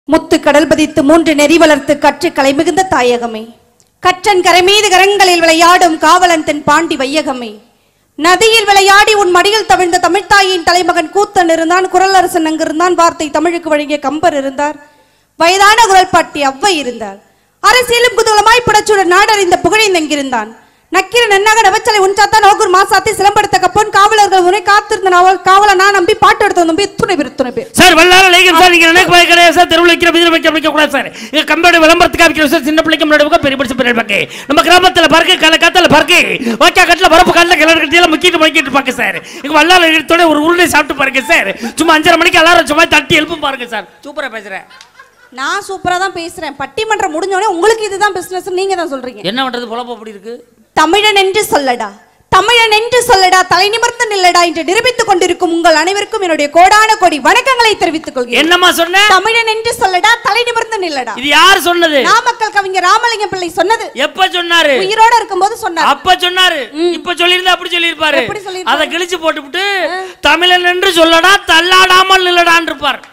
முத்து கடல் பதித்து மூன்று நெறி வளர்த்து கற்று கலை மிகுந்த தாயகமே கற்றன் கரை மீது கரங்களில் விளையாடும் காவலன் தென் பாண்டி வையகமே நதியில் விளையாடி உன் மடியில் தவிழ்ந்த தமிழ்த்தாயின் தலைமகன் கூத்தன் இருந்தான் குரலரசன் அங்கிருந்தான் வார்த்தை தமிழுக்கு வழங்கிய கம்பர் இருந்தார் வயதான குரல் பாட்டி அவ்வை இருந்தார் அரசியலும் குதூகலமாய் புடச்சுடன் நாடறிந்த புகழிந்தங்கிருந்தான் நக்கிர நன்னாக நவச்சலை உன்சாத்தா நோக்கூர் மாசாத்தி சிலம்படுத்த கப்பன் காவலர்கள் உன்னை காத்திருந்த நாவல் காவல நான் நம்பி பாட்டு எடுத்து நம்பி துணை பேர் துணை பேர் சார் வல்லார லேகன் சார் நீங்க நினைக்க போய் கிடையாது சார் தெருவில் வைக்கிற பிதிர வைக்க வைக்க கூடாது சார் இங்க கம்பெனி விளம்பரத்துக்கு வைக்கிற சார் சின்ன பிள்ளைக்கு முன்னாடி பக்கம் பெரிய பிடிச்ச பெரிய பக்கம் நம்ம கிராமத்துல பறக்கு கல காத்தல பறக்கு வாக்கா கட்டில வரப்பு கல்ல கிளறு கட்டியெல்லாம் முக்கிட்டு முக்கிட்டு பாக்க சார் இங்க வல்லார எடுத்தோட ஒரு உருளை சாப்பிட்டு பாருங்க சார் சும்மா அஞ்சரை மணிக்கு எல்லாரும் சும்மா தட்டி எழுப்பும் பாருங்க சார் சூப்பரா பேசுறேன் நான் சூப்பரா தான் பேசுறேன் பட்டிமன்றம் முடிஞ்ச உடனே உங்களுக்கு இதுதான் பிசினஸ் நீங்க தான் சொல்றீங்க என்ன பண்றது பொழப்பு அப்படி இருக்கு தமிழன் என்று சொல்லடா தமிழன் என்று சொல்லடா தலை நிமிர்ந்து நில்லடா என்று நிரூபித்துக் கொண்டிருக்கும் உங்கள் அனைவருக்கும் என்னுடைய கோடான கோடி வணக்கங்களை தெரிவித்துக் கொள்கிறேன் என்னம்மா சொன்ன தமிழன் என்று சொல்லடா தலை நிமிர்ந்து நில்லடா இது யார் சொன்னது நாமக்கல் கவிஞர் ராமலிங்கம் பிள்ளை சொன்னது எப்ப சொன்னாரு உயிரோட இருக்கும்போது சொன்னார் அப்ப சொன்னாரு இப்ப சொல்லியிருந்தா அப்படி சொல்லியிருப்பாரு எப்படி சொல்லியிருப்பாரு? அதை கிழிச்சு போட்டுவிட்டு தமிழன் என்று சொல்லடா தள்ளாடாமல் நில்லடான் இருப்பார்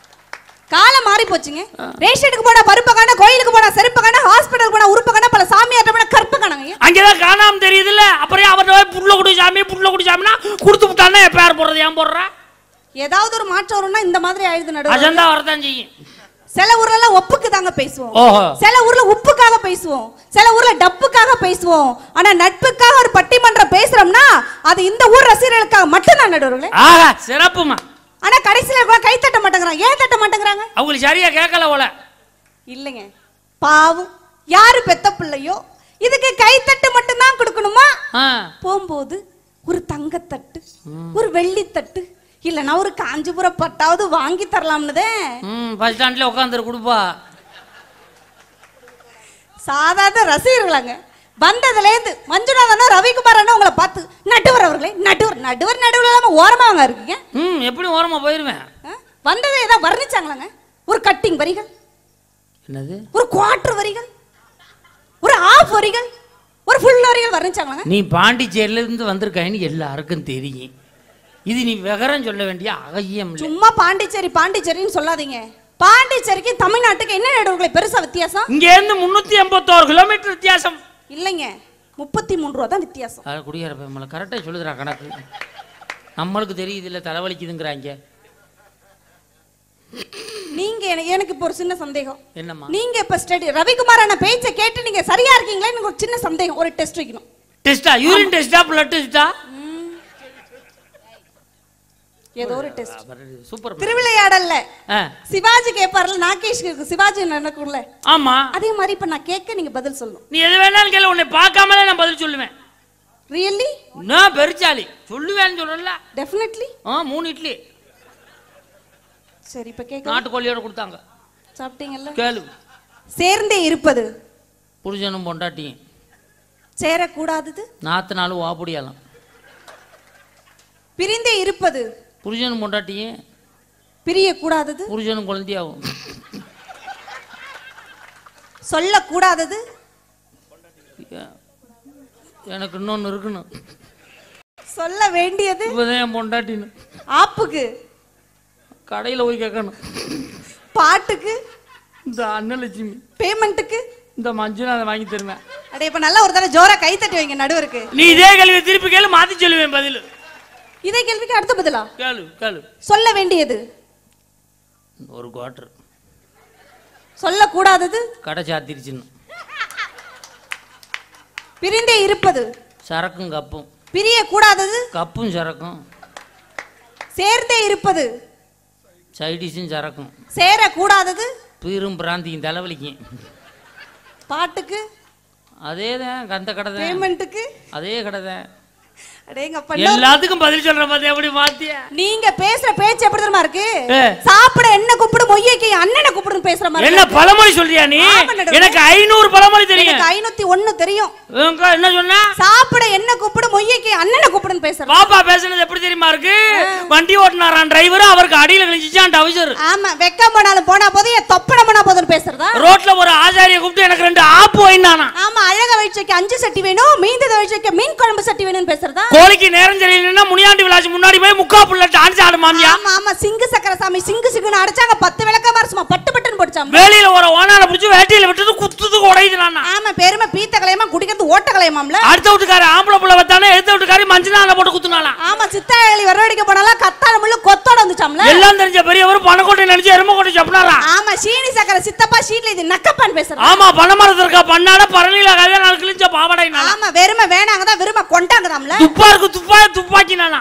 காலம் மாறி போச்சுங்க ரேஷனுக்கு போனா பருப்பு காண கோயிலுக்கு போனா செருப்பு காண ஹாஸ்பிட்டல் போனா உறுப்பு காண பல சாமியார்ட்ட போனா கற்பு காணங்க அங்கேதான் காணாம தெரியுதுல்ல அப்புறம் அவர்கிட்ட போய் புள்ள குடி சாமி புள்ள குடி சாமினா கொடுத்து விட்டானே பேர் போடுறது ஏன் போடுற ஏதாவது ஒரு மாற்றம் வரும்னா இந்த மாதிரி ஆயுது நடுவு அஜந்தா வரதான் செய்யும் சில ஊர்ல எல்லாம் ஒப்புக்கு தாங்க பேசுவோம் ஓஹோ சில ஊர்ல உப்புக்காக பேசுவோம் சில ஊர்ல டப்புக்காக பேசுவோம் ஆனா நட்புக்காக ஒரு பட்டிமன்றம் பேசுறோம்னா அது இந்த ஊர் ரசிகர்களுக்காக மட்டும்தான் நடுவர்களே ஆஹா சிறப்புமா ஆனா கடைசியில கூட கை தட்ட மாட்டேங்கிறாங்க ஏன் தட்ட மாட்டேங்கிறாங்க அவங்களுக்கு சரியா கேட்கல போல இல்லைங்க பாவம் யாரு பெத்த பிள்ளையோ இதுக்கு கைத்தட்டு மட்டும்தான் கொடுக்கணுமா ஆ. போகும்போது ஒரு தங்கத்தட்டு ஒரு வெள்ளித்தட்டு இல்லைன்னா ஒரு காஞ்சிபுர பட்டாவது வாங்கி தரலாம்னுதே ம் பஸ் ஸ்டாண்ட்ல உட்காந்துரு கொடுப்பா சாதாரண ரசிகர்களாங்க வந்ததுலேருந்து மஞ்சுநாதனோ ரவிக்குமார் அண்ணா உங்களை பார்த்து நடுவர் அவர்களே நடுவர் நடுவர் நடுவில் இல்லாம ஓரமா வாங்க இருக்கீங்க ம் எப்படி ஓரமா போயிருவேன் ஆ? வந்ததை ஏதாவது வர்ணிச்சாங்களாங்க ஒரு கட்டிங் வரிகள் என்னது ஒரு குவார்டர் வரிகள் ஒரு ஆஃப் வரிகள் ஒரு ஃபுல் வரிகள் வர்ணிச்சாங்களாங்க நீ பாண்டிச்சேரியில இருந்து வந்திருக்காயின்னு எல்லாருக்கும் தெரியும் இது நீ விவரம் சொல்ல வேண்டிய அவசியம் இல்லை சும்மா பாண்டிச்சேரி பாண்டிச்சேரின்னு சொல்லாதீங்க பாண்டிச்சேரிக்கு தமிழ்நாட்டுக்கு என்ன நடுவுகளை பெருசா வித்தியாசம் இங்க இருந்து முன்னூத்தி எண்பத்தோரு கிலோமீட்டர் வித்தியாசம் இல்லைங்க முப்பத்தி மூணு ரூபா தான் வித்தியாசம் அது குடியார நம்மளை கரெக்டாக சொல்லுதுடா கணக்கு நம்மளுக்கு தெரியுது இல்லை தலைவலிக்குதுங்கிறாங்க நீங்க எனக்கு- எனக்கு இப்போ ஒரு சின்ன சந்தேகம் என்னம்மா நீங்க இப்ப ஸ்டடி ரவிக்குமார் அண்ணா பேச்சை கேட்டு நீங்க சரியா இருக்கீங்களா எனக்கு ஒரு சின்ன சந்தேகம் ஒரு டெஸ்ட் வைக்கணும் டெஸ்டா யூரின் டெஸ்டா பிளட் டெஸ்டா ஏதோ ஒரு டெஸ்ட் சூப்பர் திருவிளையாடல்ல ஆ சிவாஜி கேட்பார்ல நாகேஷ்க்கு இருக்கு சிவாஜி நடக்கும்ல ஆமா அதே மாதிரி இப்ப நான் கேட்க நீங்க பதில் சொல்லணும் நீ எது வேணாலும் கேளு உன்னை பார்க்காமலே நான் பதில் சொல்லுவேன் ரியல்லி நான் பெருச்சாலி சொல்லுவேன்னு சொல்றல டெஃபினெட்லி ஆ மூணு இட்லி சரி இப்ப கேட்க நாட்டுக்கோழியோட கொடுத்தாங்க சாப்பிட்டீங்கல்ல கேளு சேர்ந்தே இருப்பது புருஷனும் பொண்டாட்டியும் சேரக்கூடாதது நாத்து நாள் வாப்புடியாலாம் பிரிந்தே இருப்பது புருஷனும் பொண்டாட்டியும் பிரியக்கூடாதது புருஷனும் குழந்தையாகும் சொல்லக்கூடாதது எனக்கு இன்னொன்று இருக்கணும் சொல்ல வேண்டியது இப்போதான் என் பொண்டாட்டின்னு ஆப்புக்கு கடையில் போய் கேட்கணும் பாட்டுக்கு இந்த அன்னலட்சுமி பேமெண்ட்டுக்கு இந்த மஞ்சள் அதை வாங்கி தருவேன் அட இப்ப நல்லா ஒரு தடவை ஜோரா கை தட்டி வைங்க நடுவருக்கு நீ இதே கேள்வி திருப்பி கேளு மாத்தி சொல்லுவேன் பதில் இதே கேள்விக்கு அடுத்த பதிலா கேளு கேளு சொல்ல வேண்டியது ஒரு குவார்டர் சொல்லக்கூடாதது கடை சாத்திருச்சுன்னு பிரிந்தே இருப்பது சரக்கும் கப்பும் பிரியக்கூடாதது கப்பும் சரக்கும் சேர்ந்தே இருப்பது சைடிஷும் சரக்கும் சேரக்கூடாதது பீரும் பிராந்தியும் தலைவலிக்கும் பாட்டுக்கு அதே தான் கந்த கடை தான் பேமெண்ட்டுக்கு அதே கடை தான் அடேங்கப்பா எல்லாத்துக்கும் பதில் சொல்ற பார்த்து எப்படி மாத்திய நீங்க பேசுற பேச்சு எப்படி தெரியுமா இருக்கு ஏ. சாப்பிட என்ன கூப்பிடு மொய்யக்கு அண்ணனை கூப்பிடுன்னு பேசுற மாதிரி என்ன பழமொழி சொல்றியா நீ ஆமா, நடுவுல. எனக்கு ஐநூறு பழமொழி தெரியும் எனக்கு ஐநூத்தி ஒண்ணு தெரியும் இவங்க என்ன சொன்னா சாப்பிட என்ன கூப்பிடு மொய்யக்கு அண்ணனை கூப்பிடுன்னு பேசுற பாப்பா பேசுனது எப்படி தெரியுமா இருக்கு வண்டி ஓட்டினாரான் டிரைவர் அவருக்கு அடியில கிழிச்சிச்சான் டவுசர் ஆமா வெக்கம் போனாலும் போனா போதும் என் தொப்பன போனா போதும்னு பேசுறதா ரோட்ல ஒரு ஆசாரிய கூப்பிட்டு எனக்கு ரெண்டு ஆப்பு வைனானா ஆமா அழக வயிற்றுக்கு அஞ்சு சட்டி வேணும் மீந்தத வயிற்றுக்கு மீன் குழம்பு சட்டி வேணும்னு பேசுறதா கோழிக்கு நேரம் சரியில்லைன்னா முனியாண்டி விளாசி முன்னாடி போய் முக்கா புள்ள டான்ஸ் ஆடு மாமியா ஆமா ஆமா சிங்கு சக்கர சாமி சிங்கு சிங்குன்னு அடைச்சாங்க பத்து விளக்கமா சும்மா பட்டு பட்டுன்னு வந்துச்சாம் வேலியில ஒரு ஓனால பிடிச்சி வேட்டையில விட்டது குத்துதுக்கு உடையுது நானா ஆமா பெருமை பீத்த கலையமா குடிக்கிறது ஓட்ட கலையமாம்ல அடுத்த வீட்டுக்காரி ஆம்பளை புள்ள வத்தானே எடுத்த வீட்டுக்காரி மஞ்சள் நாள போட்டு குத்துனாலாம் ஆமா சித்தாயலி வரவடிக்க போனாலாம் கத்தாழ முள்ளு கொத்தோட வந்துச்சாம்ல எல்லாம் தெரிஞ்ச பெரியவர் பணக்கோட்டை நினைச்சு எருமக்கோட்டை சப்பினாலாம் ஆமா சீனி சக்கரை சித்தப்பா ஷீட்ல இது நக்கப்பான் பேசுறேன் ஆமா பணமரத்து இருக்கா பண்ணாட பரணியில கதையா நாள் கிழிஞ்ச பாவடை நானா ஆமா வெறுமை வேணாங்க தான் விரும்ப கொண்டாங்கதாம்ல துப்பா இருக்கு துப்பா துப்பாக்கி நானா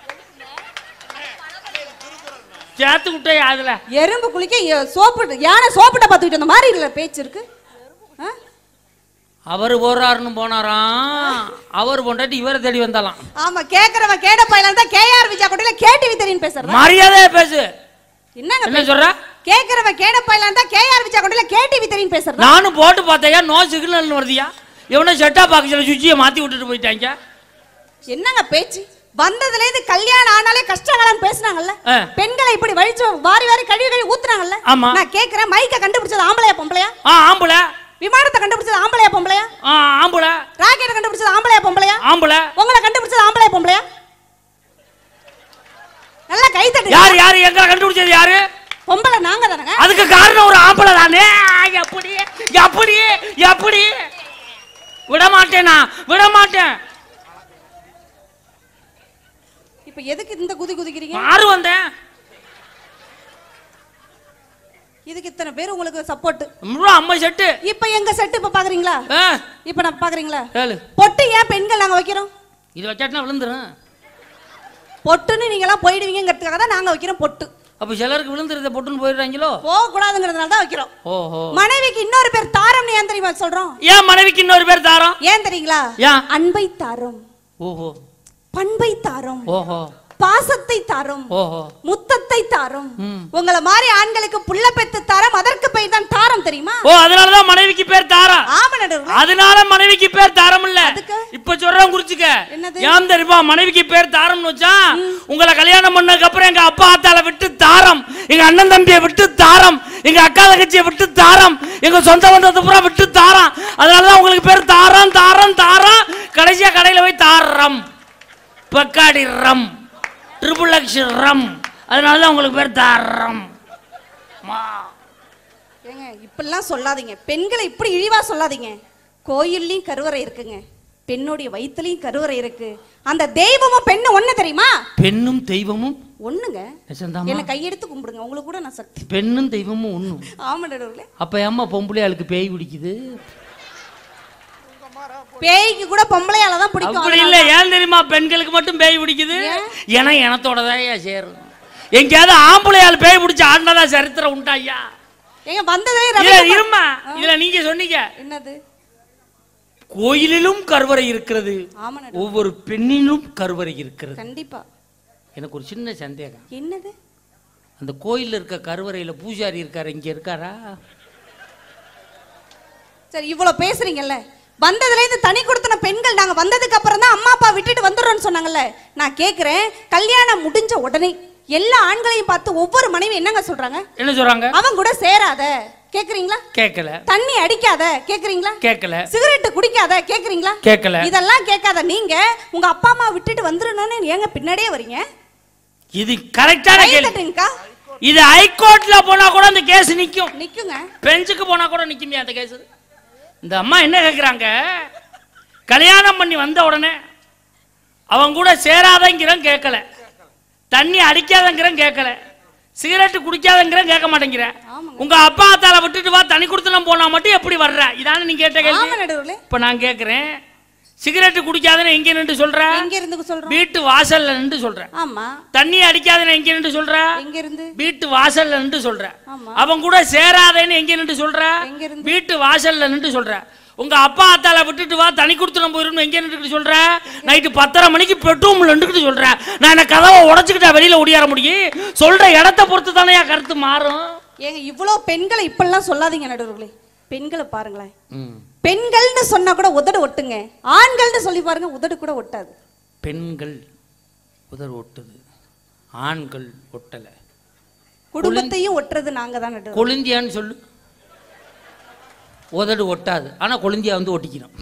சேர்த்து விட்டே அதுல எறும்பு குளிக்க எ- சோப்பு யானை சோப்புட்ட பார்த்துக்கிட்டு வந்த மாதிரி இல்ல பேச்சு இருக்கு ஆ? அவர் போறாருன்னு போனாராம் அவர் பொண்டாட்டி இவரை தேடி வந்தாலாம் ஆமா கேக்குறவன் கேட பையல தான் கேஆர் விஜயா கொட்டையில கேடிவி தெரியும் பேசுறேன் மரியாதையா பேசு என்னங்க என்ன சொல்ற கேக்குறவன் கேட பையல தான் கேஆர் விஜயா கொட்டையில கேடிவி தெரியும் பேசுறேன் நானும் போட்டு பார்த்தையா நோ சிக்னல் வருதியா எவனோ செட்டா பாக்ஸ்ல சுவிட்சியை மாத்தி விட்டுட்டு போயிட்டாங்க என்னங்க பேச்சு வந்ததுல இருந்து கல்யாணம் ஆனாலே கஷ்டங்களான்னு பேசுனாங்கல்ல ஆ. பெண்களை இப்படி வழிச்சு வாரி வாரி கழுவி கழுவி ஊத்துனாங்கல்ல ஆமா. நான் கேக்குறேன் மைக்க கண்டுபிடிச்சது ஆம்பளையா பொம்பளையா ஆ ஆம்பளை விமானத்தை கண்டுபிடிச்சது ஆம்பளையா பொம்பளையா ஆ ஆம்பளை ராக்கெட்டை கண்டுபிடிச்சது ஆம்பளையா பொம்பளையா ஆம்பளை உங்களை கண்டுபிடிச்சது ஆம்பளையா பொம்பளையா நல்லா கை தட்டு யார் யாரு எங்களை கண்டுபிடிச்சது யாரு பொம்பளை நாங்க தானங்க அதுக்கு காரணம் ஒரு ஆம்பளை தானே எப்படி எப்படி எப்படி விட மாட்டேன் நான் விட மாட்டேன் இப்ப எதுக்கு இந்த குதி குதிக்கிறீங்க மாறு வந்தேன் இதுக்கு இத்தனை பேர் உங்களுக்கு சப்போர்ட் முழு அம்மா செட்டு இப்ப எங்க செட் இப்ப பாக்குறீங்களா ஆ, இப்ப நான் பாக்குறீங்களா கேளு பொட்டு ஏன் பெண்கள் நாங்க வைக்கிறோம் இது வச்சாட்டினா விழுந்துரும் பொட்டுன்னு நீங்க எல்லாம் போயிடுவீங்கிறதுக்காக தான் நாங்க வைக்கிறோம் பொட்டு அப்ப சிலருக்கு விழுந்துருத பொட்டுன்னு போயிடுறாங்களோ போக கூடாதுங்கிறதுனால தான் வைக்கிறோம் ஓஹோ மனைவிக்கு இன்னொரு பேர் தாரம்னு ஏன் தெரியுமா சொல்றோம் ஏன் மனைவிக்கு இன்னொரு பேர் தாரோம் ஏன் தெரியுங்களா ஏன் அன்பை தாரும் ஓஹோ பண்பை தாரும் ஓஹோ பாசத்தை தாரும் ஓஹோ முத்தத்தை தாரும் ம். உங்கள மாதிரி ஆண்களுக்கு புள்ள பெத்து தாரம் அதற்கு பெயர் தான் தாரம் தெரியுமா ஓ அதனாலதான் மனைவிக்கு பேர் தாரா ஆமா நடுவுல அதனால மனைவிக்கு பேர் தாரம் இல்ல அதுக்கு? இப்ப சொல்றேன் குறிச்சுக்க என்னது? ஏன் தெரியுமா மனைவிக்கு பேர் தாரம்னு வச்சா உங்களை கல்யாணம் பண்ணதுக்கு அப்புறம் எங்க அப்பா ஆத்தால விட்டு தாரம் எங்க அண்ணன் தம்பியை விட்டு தாரம் எங்க அக்கா தங்கச்சியை விட்டு தாரம் எங்க சொந்த பந்தத்தை பூரா விட்டு தாரம் அதனாலதான் உங்களுக்கு பேர் தாரம் தாரம் தாரம் கடைசியா கடையில போய் தாரம் பக்காடி ரம் ட்ரிபிள் எக்ஸ் ரம் அதனாலதான் உங்களுக்கு பேர் தாரம் மா ஏங்க இப்படிலாம் சொல்லாதீங்க பெண்களை இப்படி இழிவா சொல்லாதீங்க கோயில்லயும் கருவறை இருக்குங்க பெண்ணுடைய வயித்துலயும் கருவறை இருக்கு அந்த தெய்வமும் பெண்ணு ஒண்ணு தெரியுமா பெண்ணும் தெய்வமும் ஒண்ணுங்க நிஜம்தாம்மா? என்ன கையெடுத்து கும்பிடுங்க உங்களுக்கு கூட நான் சக்தி பெண்ணும் தெய்வமும் ஒண்ணும் ஆமா நடுவுல அப்ப ஏம்மா பொம்பளை ஆளுக்கு பேய் பிடிக்குது பேய்க்கு கூட பொம்பளையால தான் பிடிக்கும் அப்படி இல்ல ஏன் தெரியுமா பெண்களுக்கு மட்டும் பேய் பிடிக்குது ஏன்னா இனத்தோட தான் சேரும் எங்கேயாவது ஆம்பளை ஆள் பேய் பிடிச்ச ஆண்டதா சரித்திரம் உண்டா ஐயா ஏங்க வந்ததே இதுல ரவி இருமா இதுல நீங்க சொன்னீங்க என்னது கோயிலிலும் கருவறை இருக்கிறது ஆமா நடு ஒவ்வொரு பெண்ணிலும் கருவறை இருக்கிறது கண்டிப்பா எனக்கு ஒரு சின்ன சந்தேகம் என்னது அந்த கோயில்ல இருக்க கருவறையில பூஜாரி இருக்காரு இங்க இருக்காரா சரி இவ்வளவு பேசுறீங்கல்ல வந்ததுல இருந்து தனி கொடுத்தன பெண்கள் நாங்க வந்ததுக்கு அப்புறம் தான் அம்மா அப்பா விட்டுட்டு வந்துடுறோம்னு சொன்னாங்கல்ல நான் கேக்குறேன் கல்யாணம் முடிஞ்ச உடனே எல்லா ஆண்களையும் பார்த்து ஒவ்வொரு மனைவி என்னங்க சொல்றாங்க என்ன சொல்றாங்க அவன் கூட சேராத கேக்குறீங்களா கேட்கல தண்ணி அடிக்காத கேக்குறீங்களா கேட்கல சிகரெட் குடிக்காத கேக்குறீங்களா கேட்கல இதெல்லாம் கேட்காத நீங்க உங்க அப்பா அம்மா விட்டுட்டு வந்துடணும்னு ஏங்க பின்னாடியே வரீங்க இது கரெக்டான கை கேள்வி தட்டுங்கக்கா இது ஹைகோர்ட்ல போனா கூட அந்த கேஸ் நிக்கும் நிக்குங்க பெஞ்சுக்கு போனா கூட நிக்குமே அந்த கேஸ் இந்த அம்மா என்ன கேக்குறாங்க கல்யாணம் பண்ணி வந்த உடனே அவன் கூட சேராதங்கிறன் கேட்கல தண்ணி அடிக்காதங்கிறன் கேட்கல சிகரெட் குடிக்காதங்கிறன் கேட்க மாட்டேங்கிற ஆமாங்க. உங்க அப்பா அத்தால விட்டுட்டு வா தனி கொடுத்தனம் போனா மட்டும் எப்படி வர்ற இதானே நீ கேட்ட கேள்வி ஆமா நடுவுல இப்ப நான் கேக்குறேன் சிகரெட் குடிக்காதன்னு எங்க நின்று சொல்ற எங்க இருந்து சொல்றோம் வீட்டு வாசல்ல நின்று சொல்ற ஆமா தண்ணி அடிக்காதன்னு எங்க நின்று சொல்ற எங்க இருந்து வீட்டு வாசல்ல நின்று சொல்ற ஆமா. அவன் கூட சேராதேன்னு எங்க நின்று சொல்ற எங்க இருந்து? வீட்டு வாசல்ல நின்று சொல்ற உங்க அப்பா அத்தால விட்டுட்டு வா தனி கொடுத்துடும் போயிரும் எங்க நின்று சொல்ற நைட்டு பத்தரை மணிக்கு பெட்ரூம்ல நின்றுக்கிட்டு சொல்ற நான் என்ன கதவை உடைச்சுக்கிட்டா வெளியில ஓடியார முடியும் சொல்ற இடத்த பொறுத்து தானே என் கருத்து மாறும் ஏங்க இவ்வளோ பெண்களை இப்படிலாம் சொல்லாதீங்க நடுவர்களே பெண்களை பாருங்களேன் பெண்கள்னு சொன்னா கூட உதடு ஒட்டுங்க ஆண்கள்னு சொல்லி பாருங்க உதடு கூட ஒட்டாது பெண்கள் உதர் ஒட்டுது ஆண்கள் ஒட்டல குடும்பத்தையும் ஒட்டுறது நாங்க தான் நடுவர் கொழுந்தியான்னு சொல்லு உதடு ஒட்டாது ஆனா கொழுந்தியா வந்து ஒட்டிக்கணும்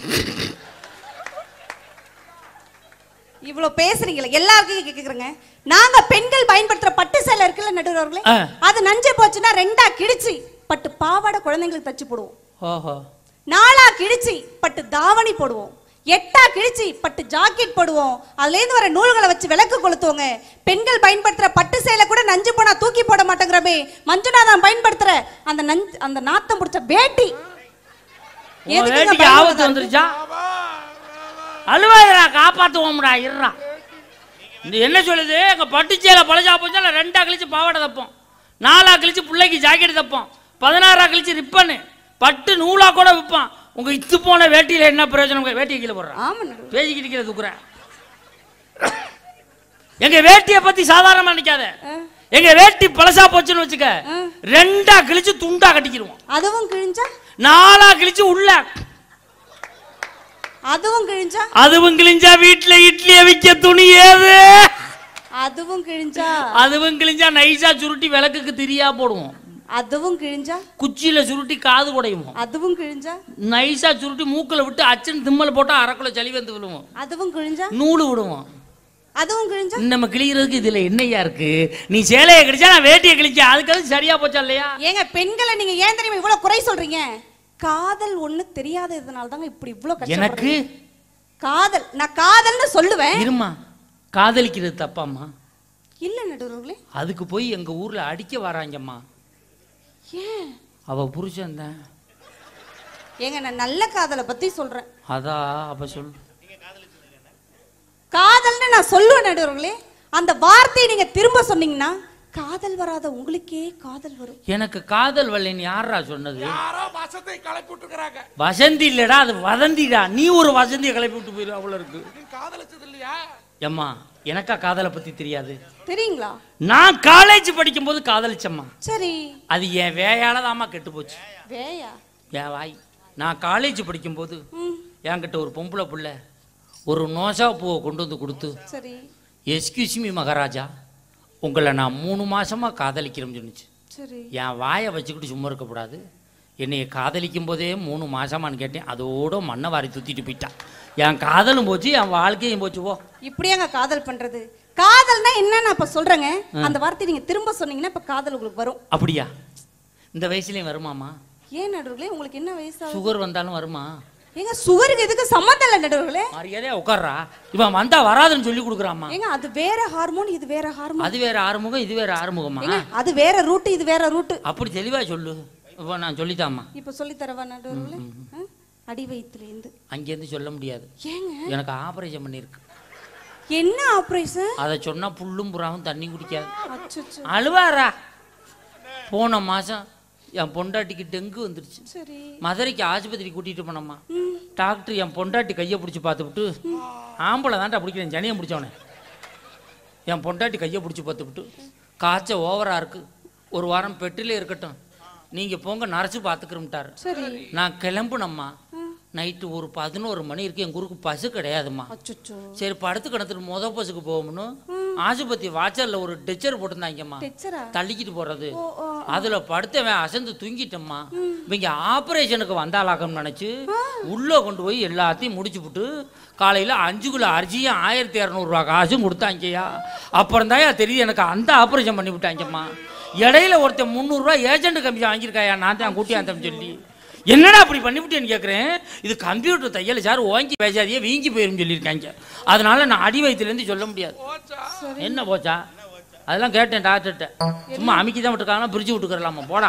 இவ்வளோ பேசுறீங்களே எல்லாருக்கும் கேக்குறேங்க நாங்க பெண்கள் பயன்படுத்துற பட்டு சேலை இருக்குல்ல நடுவர்களே ஆ. அது நஞ்சு போச்சுன்னா ரெண்டா கிழிச்சு பட்டு பாவாடை குழந்தைங்களுக்கு தச்சு போடுவோம் ஓஹோ நாலா கிழிச்சி பட்டு தாவணி போடுவோம் எட்டா கிழிச்சி பட்டு ஜாக்கெட் போடுவோம் அதுல இருந்து வர நூல்களை வச்சு விளக்கு கொளுத்துவோங்க பெண்கள் பயன்படுத்துற பட்டு சேலை கூட நஞ்சு போனா தூக்கி போட மாட்டேங்கிறமே மஞ்சுநாதன் பயன்படுத்துற அந்த நஞ்சு அந்த நாத்தம் பிடிச்ச வேட்டி உன் எதுக்குங்க வேட்டிக்கு பயன்படுத்த- ஆபத்து வந்துருச்சா அழுவாதடா காப்பாத்துவோம்டா இருறா இந்த என்ன சொல்லுது எங்க பட்டுச்சேலை பழசா போச்சா ரெண்டா கழிச்சு பாவாடை தப்போம் நாலா கழிச்சு பிள்ளைக்கு ஜாக்கெட் தப்போம் பதினாறா கழிச்சு ரிப்பனு பட்டு நூலா கூட விற்பான் உங்க இத்து போன வேட்டியில என்ன பிரயோஜனம் வேட்டியை கீழே போடுறான் ஆமா நடு. பேசிக்கிட்டு இருக்கிற துக்குறேன் எங்க வேட்டியை பத்தி சாதாரணமா நினைக்காத ஆ, எங்க வேட்டி பழசா போச்சுன்னு வச்சுக்க ஆ. ரெண்டா கிழிச்சு துண்டா கட்டிக்கிடுவோம் அதுவும் கிழிஞ்சா நாலா கிழிச்சு உள்ள அதுவும் கிழிஞ்சா அதுவும் கிழிஞ்சா வீட்டுல இட்லிய விக்க துணி ஏது அதுவும் கிழிஞ்சா அதுவும் கிழிஞ்சா நைஸா சுருட்டி விளக்குக்கு திரியா போடுவோம் அதுவும் கிழிஞ்சா குச்சியில சுருட்டி காது குடையுவோம் அதுவும் கிழிஞ்சா நைஸா சுருட்டி மூக்குல விட்டு அச்சன் திம்மல் போட்டா அரைக்குள்ள சளி வந்து விழுவோம் அதுவும் கிழிஞ்சா நூலு விடுவோம் அதுவும் கிழிஞ்சா நம்ம கிழிக்கிறதுக்கு இதுல என்னையா இருக்கு நீ சேலையை கிழிச்சா நான் வேட்டியை கிழிச்சேன் அதுக்கு சரியா போச்சா இல்லையா ஏங்க பெண்களை நீங்க ஏன் தெரியுமா இவ்வளவு குறை சொல்றீங்க காதல் ஒண்ணு தெரியாததுனால தாங்க இப்படி இவ்வளவு எனக்கு கஷ்டப்படுறீங்க காதல் நான் காதல்னு சொல்லுவேன் இருமா காதலிக்கிறது தப்பாம்மா இல்ல நடுவர்களே அதுக்கு போய் எங்க ஊர்ல அடிக்க வராங்கம்மா ஏன் அவ புருஷன் தான் ஏங்க நான் நல்ல காதலை பத்தி சொல்றேன் அதா அப்ப சொல் காதல்னு நான் சொல்லுவேன் நடுவர்களே அந்த வார்த்தையை நீங்க திரும்ப சொன்னீங்கன்னா காதல் வராத உங்களுக்கே காதல் வரும் எனக்கு காதல் வல்லைன்னு யாரா சொன்னது யாரோ வசத்தை கலப்பி விட்டுக்கிறாங்க வசந்தி இல்லடா அது வதந்திடா நீ ஒரு வசந்தியை கிளப்பி விட்டு போயிரு அவ்வளோ இருக்கு நீ காதலிச்சது இல்லையா ஏம்மா எனக்கா காதலை பத்தி தெரியாது தெரியுங்களா நான் காலேஜ் படிக்கும்போது காதலிச்சம்மா சரி அது என் வேயால தாம்மா கெட்டு போச்சு வேயா என் வாய் நான் காலேஜ் படிக்கும்போது ம் என்கிட்ட ஒரு பொம்பளை புள்ள ஒரு நோசா பூவை கொண்டு வந்து கொடுத்து சரி எஸ்கியூஸ் மீ மகாராஜா உங்களை நான் மூணு மாசமா காதலிக்கிறேன்னு சொன்னுச்சு சரி என் வாயை வச்சுக்கிட்டு சும்மா இருக்கக்கூடாது என்னைய காதலிக்கும் போதே மூணு மாசமான்னு கேட்டேன் அதோட மண்ணை வாரி துத்திட்டு போயிட்டான் என் காதலும் போச்சு என் வாழ்க்கையும் போச்சு போ இப்படியாங்க காதல் பண்றது காதல்னா என்ன நான் இப்ப சொல்றேங்க அந்த வார்த்தையை நீங்க திரும்ப சொன்னீங்கன்னா இப்ப காதல் உங்களுக்கு வரும் அப்படியா இந்த வயசுலயும் வருமாமா ஏன் நடுவுகளே உங்களுக்கு என்ன வயசாகும் சுகர் வந்தாலும் வருமா ஏங்க சுகருக்கு எதுக்கு சம்மந்தம் இல்லை நடுவுகளே மரியாதையா உட்கார்றா இவன் வந்தா வராதுன்னு சொல்லி கொடுக்குறாம்மா ஏங்க அது வேற ஹார்மோன் இது வேற ஹார்மோன் அது வேற ஆறுமுகம் இது வேற ஆறுமுகமா ஏங்க அது வேற ரூட் இது வேற ரூட் அப்படி தெளிவா சொல்லு இப்போ நான் சொல்லித்தாம்மா இப்ப சொல்லி தரவா நடுவுகளே ஆ? அடி வயிற்றுல இருந்து அங்கேருந்து சொல்ல முடியாது ஏங்க எனக்கு ஆபரேஷன் பண்ணியிருக்கு என்ன ஆபரேஷன் அதை சொன்னா புல்லும் புறாவும் தண்ணி குடிக்காது அச்சச்சோ அழுவாரா போன மாசம் என் பொண்டாட்டிக்கு டெங்கு வந்துருச்சு சரி மதுரைக்கு ஆஸ்பத்திரி கூட்டிட்டு போனோம்மா ம் டாக்டர் என் பொண்டாட்டி கையை பிடிச்சி பார்த்துவிட்டு ஆம்பளை தான்டா பிடிக்கிறேன் ஜனியை பிடிச்சவனே என் பொண்டாட்டி கையை பிடிச்சி பார்த்துவிட்டு காய்ச்சல் ஓவரா இருக்கு ஒரு வாரம் பெட்டிலே இருக்கட்டும் நீங்க போங்க நரைச்சு பார்த்துக்கிறோம்ட்டாரு சரி நான் கிளம்புனம்மா நைட்டு ஒரு பதினோரு மணி இருக்கு என் குறுக்கு பசு கிடையாதும்மா அச்சச்சோ சரி படுத்து கிடத்துட்டு முத பஸ்ஸுக்கு போகணும்னு ஆஸ்பத்திரி வாச்சல்ல ஒரு டெச்சர் போட்டிருந்தாங்கம்மா டெச்சரா தள்ளிக்கிட்டு போறது ஓ ஓ அதுல படுத்தவன் அசந்து தூங்கிட்டம்மா இவங்க ஆபரேஷனுக்கு வந்தாலாகம்னு நினைச்சு உள்ள கொண்டு போய் எல்லாத்தையும் முடிச்சு விட்டு காலையில அஞ்சு கிலோ அரிசியும் ஆயிரத்தி இரநூறுவா காசும் கொடுத்தாங்கய்யா அப்புறம் தான் தெரியுது எனக்கு அந்த ஆபரேஷன் பண்ணி விட்டாங்கம்மா இடையில ஒருத்தன் முந்நூறுரூவா ஏஜென்ட் கமிஷன் வாங்கியிருக்காயா நான் தான் கூட்டியாந்தம் சொல்லி என்னடா அப்படி பண்ணிவிட்டேன்னு கேட்குறேன் இது கம்ப்யூட்டர் தையல் சார் ஓங்கி பேசாதியே வீங்கி போயிரும் சொல்லியிருக்காங்க அதனால நான் அடி வயிற்றுலேருந்து சொல்ல முடியாது போச்சா என்ன போச்சா அதெல்லாம் கேட்டேன் டாக்டர்கிட்ட சும்மா அமுக்கி தான் விட்டுருக்காங்கன்னா பிரிச்சு விட்டுக்கறலாமா போடா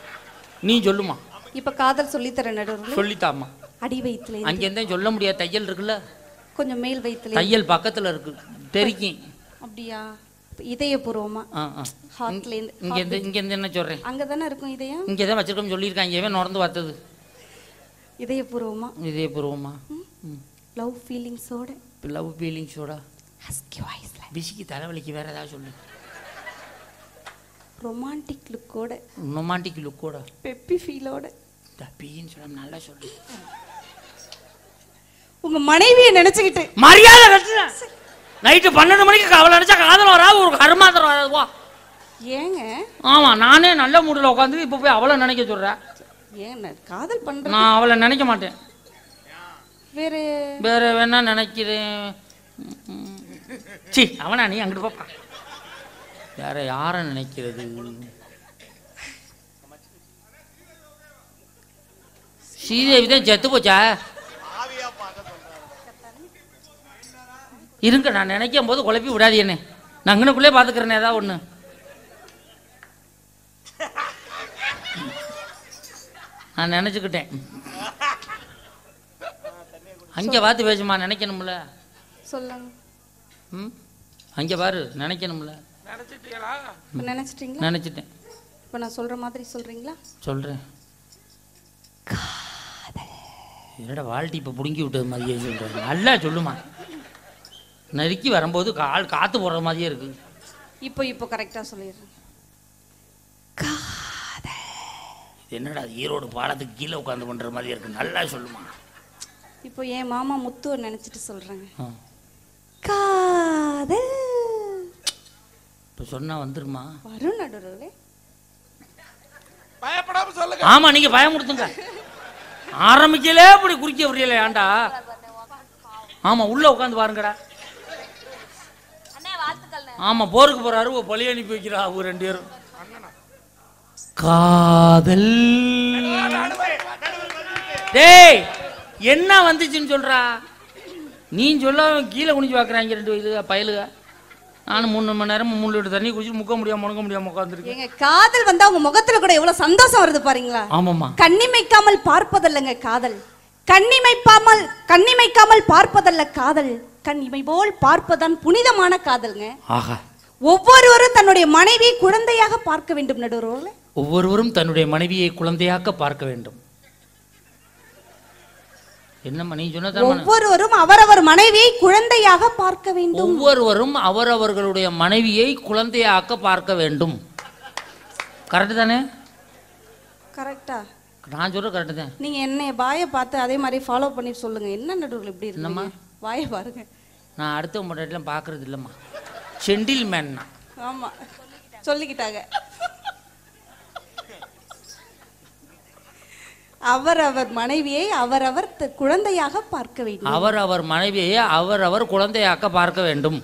நீ சொல்லுமா இப்ப காதல் சொல்லி தர நடுவுகளே சொல்லித்தாம்மா அடி வயிற்றுல இருந்து அங்கேருந்தே சொல்ல முடியாது தையல் இருக்குல்ல கொஞ்சம் மேல் வயிற்றுல தையல் பக்கத்துல இருக்கு தெரிக்கும் அப்படியா இப்ப இதயபூர்வமா ஆ ஆ ஹார்ட்ல இருந்து இங்கேருந்து இங்கேருந்து என்ன சொல்கிறேன் அங்கதானே இருக்கும் இதயம் இங்கே தான் வச்சிருக்கோம்னு சொல்லியிருக்காங்க இவன் நடந்து பார்த்தது இதயபூர்வமா இதே பூர்வமா லவ் ஃபீலிங்ஸோட லவ் ஃபீலிங்ஸோட ஹஸ்கி வாய்ஸ்ல பிசிக்கு தலைவலிக்கு வேற ஏதாவது சொல்லு ரொமான்டிக் லுக்கோட ரொமான்டிக் லுக்கோட பெப்பி ஃபீலோட தப்பின்னு சொல்ல நல்லா சொல்லு உங்க மனைவியை நினைச்சுக்கிட்டு மரியாதை கட்டுற நைட்டு பன்னெண்டு மணிக்கு கவலை அடிச்சா காதல் வராது ஒரு கருமாத்திரம் வராது வா ஏங்க ஆமா நானே நல்ல மூடில் உட்காந்து இப்போ போய் அவளை நினைக்க சொல்றேன் ஏங்க காதல் பண்ற நான் அவளை நினைக்க மாட்டேன் வேற வேற வேணா நினைக்கிறேன் சி அவனா நீ அங்கிட்டு போப்பா வேற யாரை நினைக்கிறது ஸ்ரீதேவி தான் செத்து போச்சா இருங்க நான் நினைக்கும் போது குழப்பி விடாது என்ன நான் அங்கனுக்குள்ளே பார்த்துக்கிறேன் ஏதாவது ஒன்று நான் நினச்சிக்கிட்டேன் அங்கே பார்த்து பேசுமா நினைக்கணும்ல சொல்லுங்க ம் அங்கே பாரு நினைக்கணும்ல நினைச்சிட்டீங்களா இப்ப நினைச்சிட்டீங்களா நினச்சிட்டேன் இப்ப நான் சொல்ற மாதிரி சொல்றீங்களா சொல்கிறேன் என்னடா வாழ்ட்டி இப்போ பிடுங்கி விட்டது மாதிரியே சொல்கிறேன் நல்லா சொல்லுமா நறுக்கி வரும்போது கால் காற்று போடுற மாதிரியே இருக்கு இப்போ இப்போ கரெக்டா சொல்லிடுறேன் இது என்னடா அது ஈரோடு பாலத்துக்கு கீழே உட்காந்து பண்ணுற மாதிரி இருக்கு நல்லா சொல்லுமா இப்போ என் மாமா முத்துவை நினைச்சிட்டு சொல்றேங்க ஆ காதல் இப்போ சொன்னால் வந்துருமா வரும் நடுவுல பயப்படாம சொல்லுங்க ஆமாம் நீங்கள் பயமுறுத்துங்க ஆரம்பிக்கலே இப்படி குறிக்க புரியல ஏன்டா ஆமாம் உள்ளே உட்காந்து பாருங்கடா ஆமாம் போருக்கு போகிறாரு பழி அனுப்பி வைக்கிறா அவங்க ரெண்டு பேரும் காதல் டேய் என்ன வந்துச்சுன்னு சொல்றா நீ சொல்ல கீழே குனிஞ்சு பார்க்குறாங்க ரெண்டு இது பயலுக நானும் மூணு மணி நேரம் மூணு லிட்டர் தண்ணி குடிச்சு முக்க முடியாம முடங்க முடியாம உட்காந்துருக்கேன் எங்க காதல் வந்தா உங்க முகத்துல கூட எவ்வளவு சந்தோஷம் வருது பாருங்களா ஆமாம்மா கண்ணிமைக்காமல் பார்ப்பதல்லங்க காதல் கண்ணிமைப்பாமல் கண்ணிமைக்காமல் பார்ப்பதல்ல காதல் கண் இமை போல் பார்ப்பதான் புனிதமான காதல்ங்க ஆஹா ஒவ்வொருவரும் தன்னுடைய மனைவி குழந்தையாக பார்க்க வேண்டும் நடுவரோல ஒவ்வொருவரும் தன்னுடைய மனைவியை குழந்தையாக்க பார்க்க வேண்டும் என்னம்மா நீ சொன்னதான் ஒவ்வொருவரும் அவரவர் மனைவியை குழந்தையாக பார்க்க வேண்டும் ஒவ்வொருவரும் அவரவர்களுடைய மனைவியை குழந்தையாக்க பார்க்க வேண்டும் கரெக்டு தானே கரெக்டா நான் சொல்ற கரெக்டு தான் நீங்க என்ன வாயை பார்த்து அதே மாதிரி ஃபாலோ பண்ணி சொல்லுங்க என்ன நடுவில் இப்படி என்னம்மா? இருக்கீங்க வாயை பாருங்க நான் அடுத்த முன்னாடிலாம் பார்க்கறது இல்லைம்மா செண்டில் மேன்னா ஆமா சொல்லிக்கிட்டாங்க அவரவர் மனைவியை அவரவர் த- குழந்தையாக பார்க்க வேண்டும் அவர் அவர் மனைவியை அவர் அவர் குழந்தையாக்க பார்க்க வேண்டும்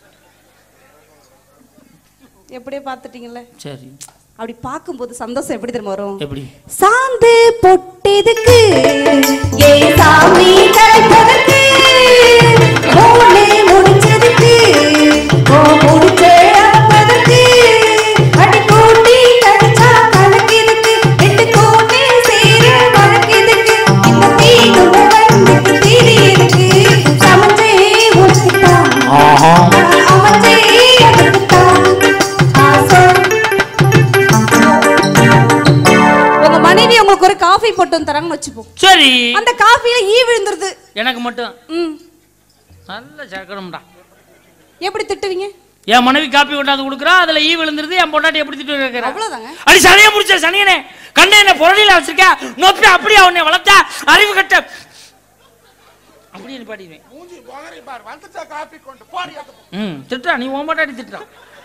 எப்படியே பார்த்துட்டீங்கல்ல சரி அப்படி பார்க்கும்போது சந்தோஷம் எப்படி தெரியுமா வரும் எப்படி சாந்து பொட்டெதுக்கு ஏ சாமி கலைப்பதற்கு மூணு முடிச்சதுக்கு ஓ முடிச்ச அப்பதற்கு அடி கூட்டி கடிச்சா கலக்கிதுக்கு ரெண்டு கூட்டி சேர வழக்கிதுக்கு இந்த வீடு வந்துக்கு தீரி இருக்கு சமைச்சே உனக்குத்தான் அமைச்சே அதுக்குத்தான் ஆசை உங்க மனைவி உங்களுக்கு ஒரு காஃபி போட்டு வந்து தராங்கன்னு வச்சுப்போம் சரி அந்த காஃபில ஈ விழுந்துருது எனக்கு மட்டும் ம் நல்ல சக்கரம்டா எப்படி திட்டுவீங்க என் மனைவி காப்பி கொண்டாந்து கொடுக்குறா அதுல ஈ விழுந்துருது என் பொண்டாட்டி எப்படி திட்டு இருக்கிறா அவ்வளவுதாங்க அடி சனியை முடிச்ச சனியனே கண்ணை என்ன புரளியில வச்சிருக்க நோப்பி அப்படியே அவனை வளர்த்தா அறிவு கட்ட அப்படியே நிப்பாட்டிடுவேன் மூஞ்சி போகறி பாரு வந்துட்டா காப்பி கொண்டு போடி அந்த பக்கம். ம் திட்டுறா நீ உன் பொண்டாட்டி திட்டுறா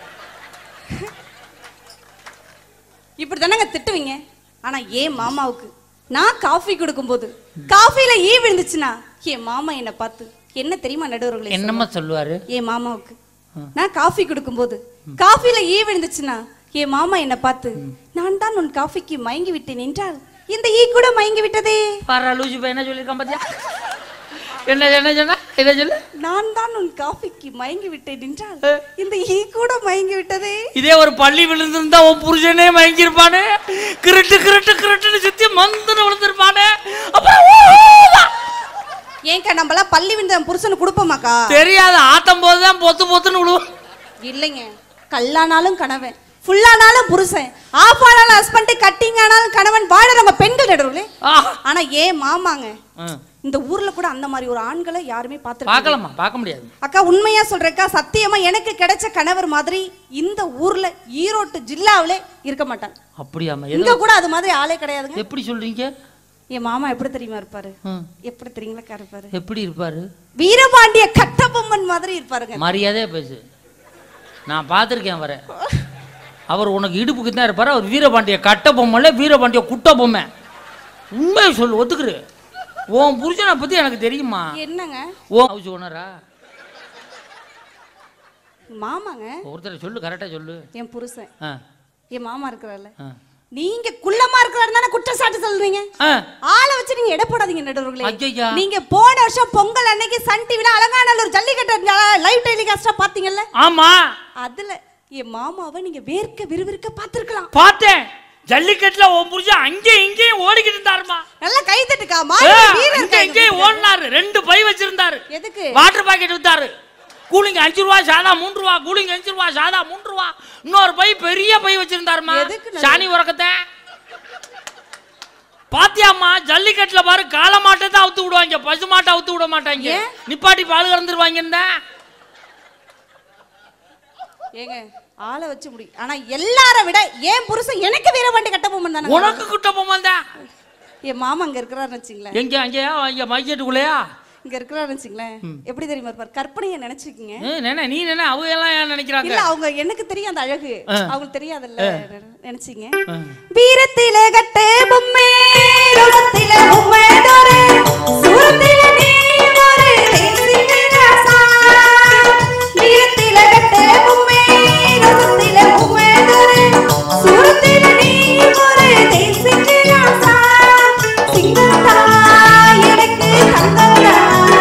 இப்படி தானங்க திட்டுவீங்க ஆனா ஏன் மாமாவுக்கு நான் காஃபி கொடுக்கும்போது காஃபில ஈ விழுந்துச்சுன்னா என் மாமா என்னை பார்த்து என்ன தெரியுமா நடுவர்களே என்னம்மா சொல்லுவாரு என் மாமாவுக்கு நான் காஃபி கொடுக்கும்போது காஃபில ஈ விழுந்துச்சுன்னா என் மாமா என்னை பார்த்து நான் தான் உன் காஃபிக்கு மயங்கி விட்டேன் என்றால் இந்த ஈ கூட மயங்கி விட்டதே பாரா லூசு பையன் என்ன சொல்லியிருக்கான் பாத்தியா என்ன என்ன சொன்னா என்ன சொல்லு நான் தான் உன் காஃபிக்கு மயங்கி விட்டேன் என்றால் இந்த ஈ கூட மயங்கி விட்டதே இதே ஒரு பள்ளி விழுந்திருந்தா உன் புருஷனே மயங்கியிருப்பானே கிருட்டு கிருட்டு கிருட்டுன்னு சுத்தி மந்துன்னு விழுந்திருப்பானே அப்புறம் ஊ, ஊ, ஏன்க்கா நம்மளாம் பள்ளி விழுந்த புருஷனு கொடுப்போமாக்கா தெரியாத ஆட்டம் போதுதான் பொத்து பொத்துன்னு விழுவோம் இல்லைங்க கல்லானாலும் கணவன் ஃபுல்லானாலும் புருஷன் ஆஃப் ஆனாலும் ஹஸ்பண்ட் கட்டிங் ஆனாலும் கணவன் வாழறவங்க பெண்கள் நடுவுல ஆ. ஆனா ஏன் மாமாங்க ஆ. இந்த ஊர்ல கூட அந்த மாதிரி ஒரு ஆண்களை யாருமே பார்த்து பார்க்கலாமா பார்க்க முடியாது அக்கா உண்மையா சொல்றேக்கா சத்தியமா எனக்கு கிடைச்ச கணவர் மாதிரி இந்த ஊர்ல ஈரோட்டு ஜில்லாவிலே இருக்க மாட்டாங்க அப்படியாமா இங்க எதோ கூட அது மாதிரி ஆளே கிடையாதுங்க எப்படி சொல்றீங்க என் மாமா எப்படி தெரியுமா இருப்பாரு ம். எப்படி தெரியுங்களா இருப்பாரு எப்படி இருப்பாரு வீரபாண்டிய கட்டபொம்மன் மாதிரி இருப்பாருங்க மரியாதையா பேசு நான் பார்த்துருக்கேன் வர அவர் உனக்கு இடுப்புக்கு தான் இருப்பாரு அவர் வீரபாண்டிய கட்ட பொம்மைல வீரபாண்டிய குட்ட பொம்மை உண்மையை சொல்லு ஒத்துக்குரு உன் புருஷனை பத்தி எனக்கு தெரியுமா என்னங்க ஓ ஹவுஸ் ஓனரா மாமாங்க ஒருத்தர் சொல்லு கரெக்டாக சொல்லு என் புருஷன் ஆ என் மாமா இருக்கிறார்ல ஆ நீங்க குள்ளமா இருக்கிறாரு தானே குற்றச்சாட்டு சொல்றீங்க ஆ, ஆளை வச்சு நீங்க எடை போடாதீங்க நடுவர்களே ஐயையா. நீங்க போன வருஷம் பொங்கல் அன்னைக்கு சன் டிவில அலங்காநல்லூர் ஜல்லிக்கட்டு லைவ் டெலிகாஸ்டா பாத்தீங்கல்ல ஆமா அதுல என் மாமாவை நீங்க வேர்க்க விறுவிறுக்க பாத்துருக்கலாம் பார்த்தேன் ஜல்லிக்கட்டுல உன் புருஷன் அங்கேயும் இங்கேயும் ஓடிக்கிட்டு இருந்தாருமா நல்லா கை தட்டுக்கா ஏ, மாடு வீரர் அங்கே இங்கேயும் ஓடினாரு ரெண்டு பை வச்சிருந்தாரு எதுக்கு வாட்டர் பாக்கெட் வித்தாரு கூலிங் அஞ்சு ரூபா சாதா மூன்று ரூபா கூலிங் அஞ்சு ரூபா சாதா மூன்று ரூபா இன்னொரு பை பெரிய பை வச்சிருந்தாருமா எதுக்கு நல்லது? சாணி உறக்கத்தை பாத்தியாம்மா ஜல்லிக்கட்டுல பாரு காளை மாட்டை தான் அவுத்து விடுவாங்க பசு மாட்டை அவுத்து விட மாட்டாங்க ஏன்? நிப்பாட்டி பால் கறந்துருவாங்க ஏங்க ஆளை வச்சு முடி ஆனா எல்லார விட ஏன் புருஷன் எனக்கு வீரபாண்டி கட்டபொம்மன் தானே உனக்கு கிட்ட போமாந்தா என் மாமா அங்க இருக்கிறாருன்னு வச்சுங்களேன் எங்க அங்கேயா இங்க மைக்கெட்டுக்குள்ளேயா இங்க இருக்கிறாருன்னு வச்சுங்களேன் எப்படி தெரியுமா இருப்பார் கற்பனையை நினைச்சுக்கீங்க நினை நீ நினை அவங்க எல்லாம் ஏன் நினைக்கிறாங்க இல்ல அவங்க எனக்கு தெரியும் அந்த அழகு ஆ. அவங்களுக்கு தெரியாதுல்ல நினைச்சீங்க வீரத்தில கட்ட பொம்மை ரோகத்தில பொம்மை தோரே சூரத்தில நீ ஒரு தேசிய ராசா வீரத்தில கட்ட பொம்மை ரோகத்தில பொம்மை தோரே சூரத்தில நீ ஒரு தேசிய ராசா சிங்கத்தா எனக்கு தங்கத்தா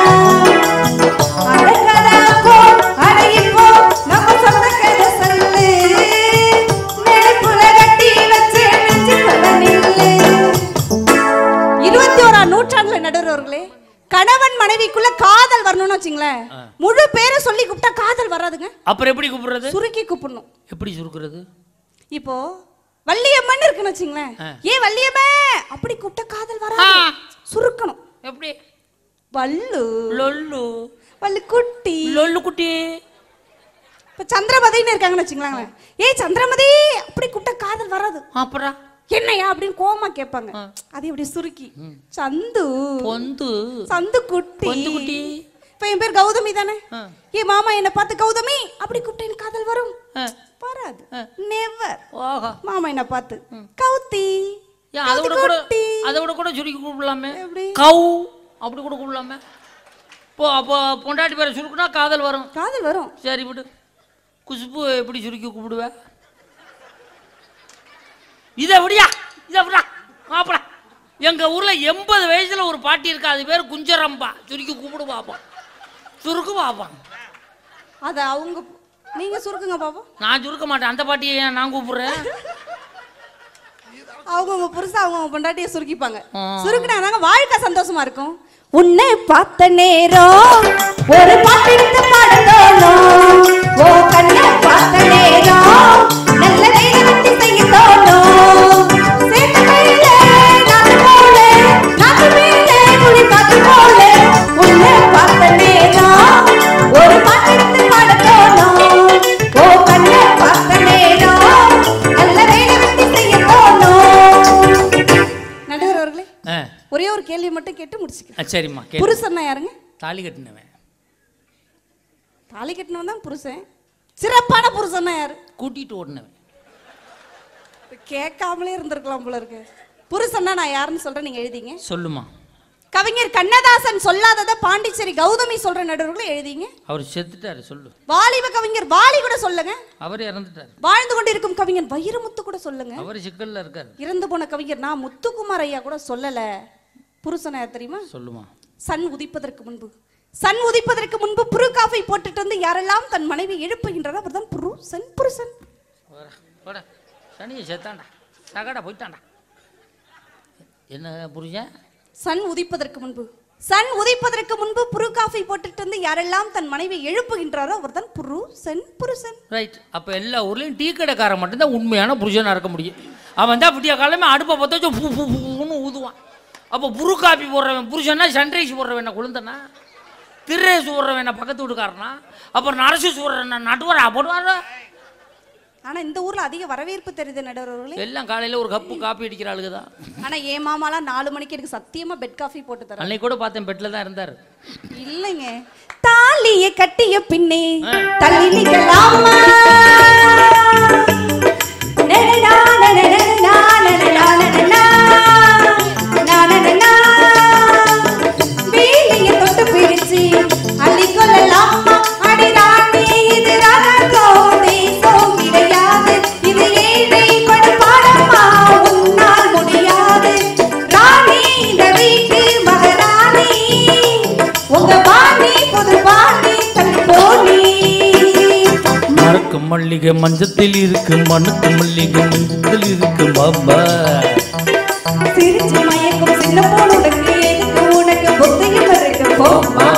அடங்கடா போ, அடங்கிப்போ, நம்ம சொந்த கதை சொல்லு. நெருப்புல கட்டி வச்ச நெஞ்சுக்குள்ள நில்லு. இருபத்தி ஓராம் நூற்றாண்டுல நடுறவர்களே கணவன் மனைவிக்குள்ள காதல் வரணும்னு வச்சுங்களேன் முழு பேரை சொல்லி கூப்பிட்டா காதல் வராதுங்க அப்புறம் எப்படி கூப்பிடுறது சுருக்கி கூப்பிடணும் எப்படி சுருக்குறது இப்போ வள்ளியம்மன் இருக்குன்னு வச்சுங்களேன் ஆ. ஏன் வள்ளியம்மே அப்படி கூப்பிட்டா காதல் வராது ஆ. சுருக்கணும் எப்படி வள்ளு லொல்லு வள்ளு குட்டி லொல்லு குட்டி இப்ப சந்திரமதின்னு இருக்காங்கன்னு வச்சுங்களேன் ஏய் சந்திரமதி அப்படி கூப்பிட்டா காதல் வராது அப்புறம் என்னையா அப்படின்னு கோமா கேட்பாங்க அது இப்படி சுருக்கி சந்து பொந்து சந்து குட்டி பொந்து குட்டி. இப்ப என் பேர் கௌதமி தானே ஆ. ஏ மாமா என்ன பார்த்து கௌதமி அப்படி கூப்பிட்டா எனக்கு காதல் வரும் ஆ. வராது ஆ. நெவர் ஓஹோ மாமா என்ன பார்த்து கௌத்தி ஏன் அதை விட கௌதி கூட குட்டி. அதை விட கூட சுருக்கி கூப்பிடலாமே எப்படி? கவு அப்படி கூட கூப்பிடலாமே இப்போ அப்போ பொண்டாட்டி பேரை சுருக்குனா காதல் வரும் காதல் வரும் சரி விடு குஷ்பு எப்படி சுருக்கி கூப்பிடுவ இதை விடியா இதை விடா மாப்பிள எங்க ஊர்ல எண்பது வயசுல ஒரு பாட்டி இருக்கா அது பேர் குஞ்சரம்பா சுருக்கி கூப்பிடு பார்ப்போம் சுருக்கு பார்ப்போம் அது அவங்க நீங்க சுருக்குங்க பாப்போம் நான் சுருக்க மாட்டேன் அந்த பாட்டியை ஏன் நான் கூப்பிடுறேன் அவங்க உங்க புருஷன் அவங்க உங்க பொண்டாட்டிய சுருக்கிப்பாங்க ஆ. சுருக்குனாங்க வாழ்க்கை சந்தோஷமா இருக்கும் உன்னை பார்த்த நேரம் ஒரு பாட்டு பாட தோணும் ஓ கண்ணை பார்த்த நேரம் நல்ல வேலை வெட்டி செய்ய தோணும் சேத்து மேலே நாத்து போல நாத்து மேலே குழி காத்து போல உன்னை பார்த்த நேரம் ஒரு பாட்டு பாட தோணும் ஓ கண்ணை பார்த்த நேரம் நல்ல வேலை வெட்டி செய்ய தோணும் நடுவர் அவர்களே ஆ ஒரே ஒரு கேள்வி மட்டும் கேட்டு முடிச்சுக்கிறேன் ஆ, சரிம்மா கே புருஷன்னா யாருங்க தாலி கட்டினவன் தாலி கட்டினவன் தான் புருஷன் சிறப்பான புருஷன்னா யாரு கூட்டிட்டு ஓடினவன் கேட்காமலே இருந்திருக்கலாம் போல இருக்கு புருஷன்னா நான் யாருன்னு சொல்றேன் நீங்க எழுதிங்க சொல்லுமா கவிஞர் கண்ணதாசன் சொல்லாதத பாண்டிச்சேரி கௌதமி சொல்ற நடுவர்களை எழுதிங்க அவர் செத்துட்டாரு சொல்லு வாலிப கவிஞர் வாலி கூட சொல்லுங்க அவர் இறந்துட்டாரு வாழ்ந்து கொண்டிருக்கும் கவிஞர் வைரமுத்து கூட சொல்லுங்க அவர் சிக்கல்ல இருக்காரு இறந்து போன கவிஞர் நான் முத்துக்குமார் ஐயா கூட சொல்லல புருஷனா யார் தெரியுமா சொல்லுமா சன் உதிப்பதற்கு முன்பு சன் உதிப்பதற்கு முன்பு புரு காஃபை போட்டுட்டு வந்து யாரெல்லாம் தன் மனைவி எழுப்புகின்றனர் அவர்தான் புருஷன் புருஷன் போடா, போடா சனியை செத்தான்டா தகடா போயிட்டான்டா என்ன புரிஞ்சேன் சன் உதிப்பதற்கு முன்பு சன் உதிப்பதற்கு முன்பு புரு காஃபை போட்டுட்டு வந்து யாரெல்லாம் தன் மனைவி எழுப்புகின்றாரோ அவர்தான் புருஷன் புருஷன் ரைட் அப்போ எல்லா ஊர்லேயும் டீ கடைக்காரன் மட்டும்தான் உண்மையான புருஷனாக இருக்க முடியும் அவன் தான் விடிய காலமே அடுப்பை பற்ற வச்சு பூ பூ பூன்னு ஊதுவான் அப்போ புரு காப்பி போடுறவன் புருஷன்னா சன்ரைஸ் போடுறவன் என்ன குழந்தனா திருரேஸ் போடுறவன் என்ன பக்கத்து வீட்டுக்காரனா அப்புறம் நரசு போடுறவன் நடுவரா போடுவாரா ஆனா இந்த ஊர்ல அதிக வரவேற்பு தெரியுது நடுவர்களே எல்லாம் காலையில் ஒரு கப்பு காப்பி அடிக்கிற ஆளுங்க தான் ஆனா என் மாமாலாம் நாலு மணிக்கு எனக்கு சத்தியமா பெட் காஃபி போட்டு தரேன் அன்னைக்கு கூட பார்த்தேன் பெட்டில் தான் இருந்தார் இல்லைங்க தாலிய கட்டிய பின்னே ஆ. தள்ளி நிக்கலாமா நனனா, நனனா, நனனா, நனனா, நனனா. வேலிய தொட்டு பிரிச்சு அள்ளிக்கொள்ளலாமா? அடி ராணி, இது ரகத்தோ தேசம் கிடையாது. இது ஏழை படுபாடம்மா, மல்லிகை மஞ்சத்தில் இருக்கு மண்ணுக்கு மல்லிகை மஞ்சத்தில் இருக்கு பாபா சிரிச்சு மயக்கும் சின்ன போன் உனக்கு எதுக்கு உனக்கு புத்தியும் இருக்கு போம்மா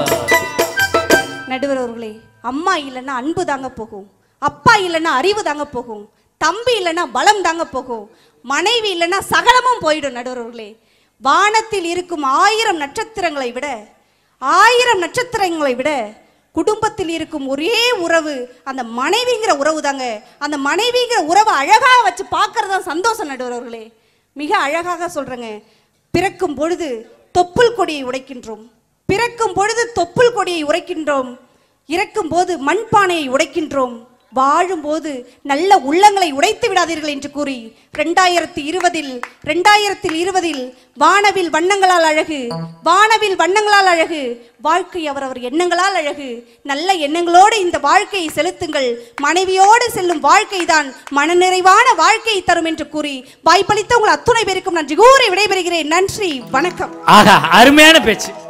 நடுவர் அவர்களே அம்மா இல்லைன்னா அன்பு தாங்க போகும் அப்பா இல்லைன்னா அறிவு தாங்க போகும் தம்பி இல்லைன்னா பலம் தாங்க போகும் மனைவி இல்லைன்னா சகலமும் போயிடும் நடுவர் அவர்களே வானத்தில் இருக்கும் ஆயிரம் நட்சத்திரங்களை விட ஆயிரம் நட்சத்திரங்களை விட குடும்பத்தில் இருக்கும் ஒரே உறவு அந்த மனைவிங்கிற உறவு தாங்க அந்த மனைவிங்கிற உறவை அழகா வச்சு பார்க்கறது தான் சந்தோஷம் நடுவர் அவர்களே மிக அழகாக சொல்றேங்க பிறக்கும் பொழுது தொப்புள் கொடியை உடைக்கின்றோம் பிறக்கும் பொழுது தொப்புள் கொடியை உடைக்கின்றோம் இறக்கும் போது மண்பானையை உடைக்கின்றோம் வாழும்போது நல்ல உள்ளங்களை உடைத்து விடாதீர்கள் என்று கூறி ரெண்டாயிரத்தி இருபதில் ரெண்டாயிரத்தில் இருபதில் வானவில் வண்ணங்களால் அழகு வானவில் வண்ணங்களால் அழகு வாழ்க்கை அவரவர் எண்ணங்களால் அழகு நல்ல எண்ணங்களோடு இந்த வாழ்க்கையை செலுத்துங்கள் மனைவியோடு செல்லும் வாழ்க்கை தான் மனநிறைவான வாழ்க்கையை தரும் என்று கூறி வாய்ப்பளித்த உங்கள் அத்துணை பேருக்கும் நன்றி கூறி விடைபெறுகிறேன் நன்றி வணக்கம் ஆகா அருமையான பேச்சு